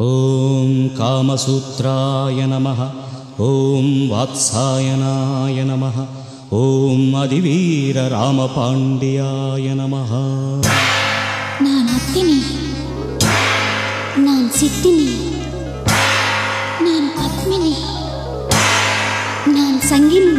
ॐ कामसूत्राय नमः ॐ वात्सायनाय नमः ॐ अधिवीररामपाण्ड्याय नमः நான் அத்தினி நான் சித்தினி நான் பத்மினி நான் சங்கினி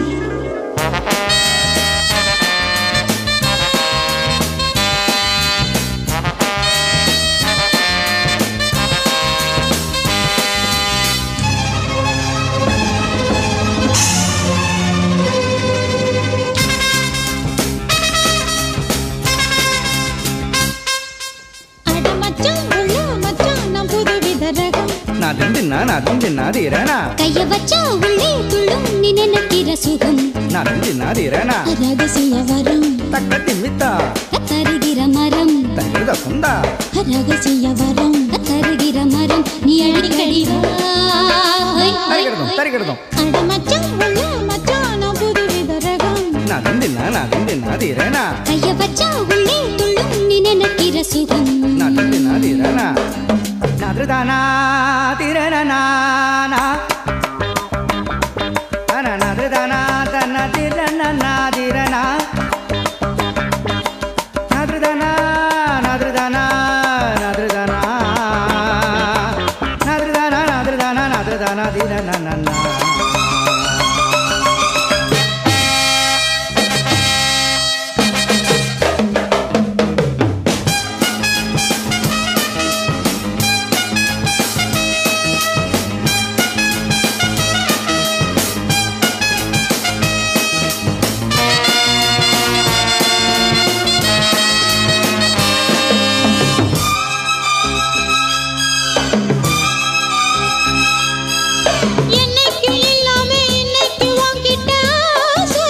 அட மச்சான் உள்ள மச்சான் நான் புதுவித ரகம் நாதும் தின்னா நாதும் தின்னாதீரனா கைய வச்சா உள்ளே துள்ளும் நீ நினைக்கிற சுகம் நாதும் தின்னாதீரனா ரகசிய வரம் தக்க திம்மித்தா தருகிற மரம் தருத சொந்தா ரகசிய வரம் தருகிற மரம் நீ அடிக்கடி வா. ஹொய், ஹொய், தரிகிடதும் ஹொய். தரிகிடதும் அட மச்சான் உள்ள மச்சான் நான் புதுவித ரகம் நாதும் தின்னா நாதும் தின்னாதீரனா கைய வச்சா உள்ளே துள்ளும் நீ நினைக்கிற சுகம் நாதும் தின்னாதீரனா நாதுதானா திரணனா நாதுதானா தன்ன திரணனா திரணா நாதுதானா நாதுதானா நாதுதானா நாதுதானா நாதுதானா நாதுதானா திரணனா என்னைக்கு இல்லாம இன்னைக்கு உன்கிட்ட ஆசை.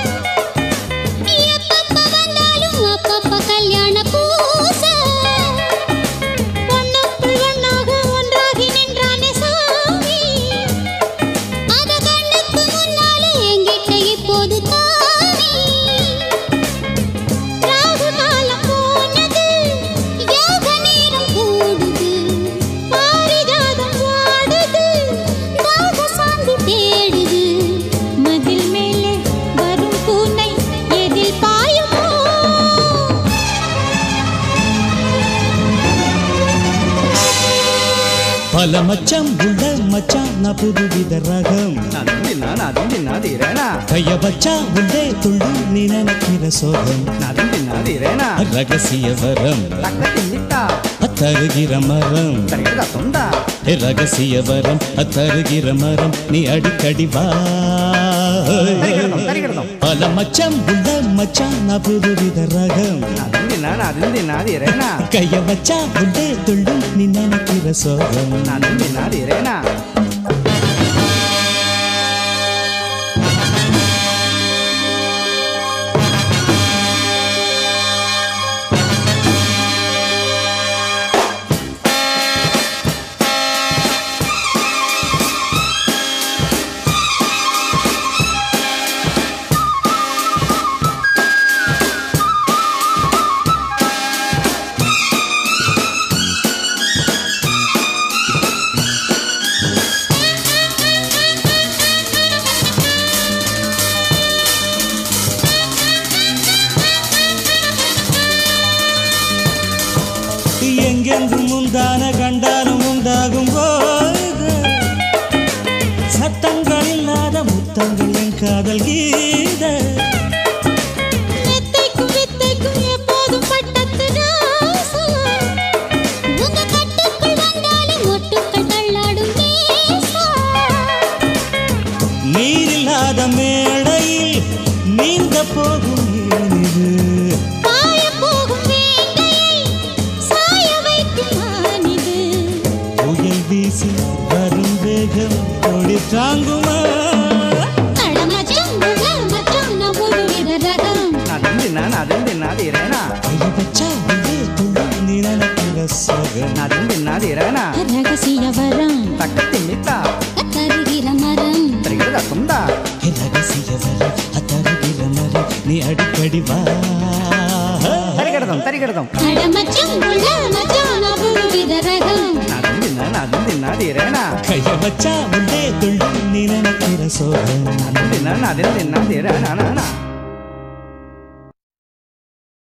எப்பப்ப வந்தாலும் அப்பப்ப கல்யாண பூசை. ஒண்ணுக்குள் ஒண்ணாக ஒன்றாகி நின்றானே சாமி. அத கண்ணுக்கு முன்னாலே என்கிட்ட இப்போது தாவி. ராகு காலம் போனது, யோக நேரம் கூடுது. பாரிஜாதம் வாடுது, தாக சாந்தி தேடுது. மதில் மேலே வரும் பூனை எதில் பாயுமோ பல மச்சம் உள்ள மச்சான் நான் புதுவித ரகம் நாதும் தின்னா நாதும் தின்னாதீரனா கைய வச்சா உள்ளே துள்ளும் நீ நினைக்கிற சோகம் நாதும் தின்னாதீரனா ரகசிய வரம் தக்க திம்மித்தா தருகிற மரம் தரிகிடதா சொந்தா ரகசிய வரம் தருகிற மரம் நீ அடிக்கடி வா தரிகிடதும் தரிகிடதும் பல மச்சம் உள்ள மச்சான் நான் புதுவித ரகம் நாதும் தின்னா நாதும் தின்னாதீரனா கைய வச்சா உள்ளே துள்ளும் நீ நினைக்கிற சோகம் நாதும் தின்னாதீரனா எங்கெங்கும் முந்தான கண்டாலும் உண்டாகும் போது சத்தங்கள் இல்லாத முத்தங்கள் என் காதல் கீத மெத்தைக்கும் வித்தைக்கும் எப்போதும் பட்டத்து ராசா. உங்க கட்டுக்குள் வந்தாலே மொட்டுக்கள் தள்ளாடும் நேசா. நீரில்லாத மேடையில் நீந்த போகும் ஏனிது பாயப் போகும் வேங்கையை சாய வைக்கும் மானிது. புயல் வீசி வரும் வேகம் கொடி தாங்குமா அட மச்சான், உள்ள மச்சான், நான் ஒருவித ரகம். நாதும் தின்னா நாதும் தின்னாதீரனா கைய வச்சா உள்ளே துள்ளும் நீ நினைக்கிற சோகம் நாதும் தின்னாதீரனா ரகசிய வரம் தக்க திம்மித்தா தருகிற மரம் தரிகிடதா சொந்தா ரகசிய வரம் தருகிற மரம் நீ அடிக்கடி வா தரிகிடதும் தரிகிடதும் அட மச்சான், உள்ள மச்சான், நான் ஒருவித ரகம் நாதும் தின்னா நாதும் தின்னாதீரேனா கைய வச்சா முன்னே துள்ளும் நீ நினைக்கிற சோகம் அதுவும் தின்னா அதுவும் தின்னாதீரேனா